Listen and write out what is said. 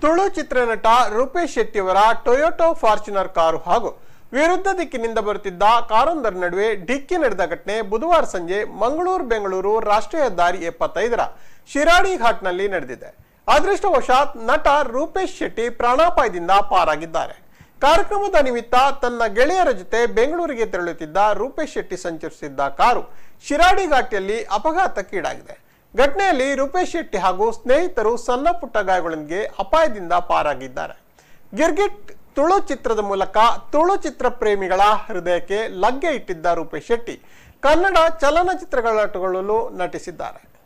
ತುಳು ಚಿತ್ರನಟ ರೂಪೇಶ್ ಶೆಟ್ಟಿಯವರ Toyota Fortuner car ಹಾಗೂ ವಿರುದ್ಧ ದಿಕ್ಕಿನಿಂದ ಬರುತ್ತಿದ್ದ ಕಾರೊಂದರ ನಡುವೆ ಡಿಕ್ಕಿ ನಡೆದ ಘಟನೆ ಬುಧವಾರ ಸಂಜೆ ಮಂಗಳೂರು ಬೆಂಗಳೂರು ರಾಷ್ಟ್ರೀಯ ಹೆದ್ದಾರಿ ಎಪ್ಪತ್ತೈದರ ಶಿರಾಡಿ ಘಾಟ್ನಲ್ಲಿ ನಡೆದಿದೆ ಅದೃಷ್ಟವಶಾತ್ ನಟ ರೂಪೇಶ್ ಶೆಟ್ಟಿ ಪ್ರಾಣಾಪಾಯದಿಂದ ಪಾರಾಗಿದ್ದಾರೆ ಕಾರ್ಯಕ್ರಮದ ನಿಮಿತ್ತ ತನ್ನ ಗೆಳೆಯರ ಜೊತೆ ಬೆಂಗಳೂರಿಗೆ ತೆರಳುತ್ತಿದ್ದ ರೂಪೇಶ್ ಶೆಟ್ಟಿ ಸಂಚರಿಸುತ್ತಿದ್ದ ಕಾರು ಶಿರಾಡಿ ಘಾಟಿಯಲ್ಲಿ ಅಪಘಾತಕ್ಕೀಡಾಗಿದೆ ಘಟನೆಯಲ್ಲಿ ರೂಪೇಶ್ ಶೆಟ್ಟಿ ಹಾಗೂ ಸ್ನೇಹಿತರು ಸಣ್ಣ ಪುಟ್ಟ ಗಾಯಗಳೊಂದಿಗೆ ಅಪಾಯದಿಂದ ಪಾರಾಗಿದ್ದಾರೆ ಗಿರ್ಗಿಟ್ ತುಳು ಚಿತ್ರದ ಮೂಲಕ ತುಳು ಚಿತ್ರ ಪ್ರೇಮಿಗಳ ಹೃದಯಕ್ಕೆ ಲಗ್ಗೆ ಇಟ್ಟಿದ್ದ ರೂಪೇಶ್ ಶೆಟ್ಟಿ ಕನ್ನಡ ಚಲನಚಿತ್ರಗಳಲ್ಲೂ ನಟಿಸಿದ್ದಾರೆ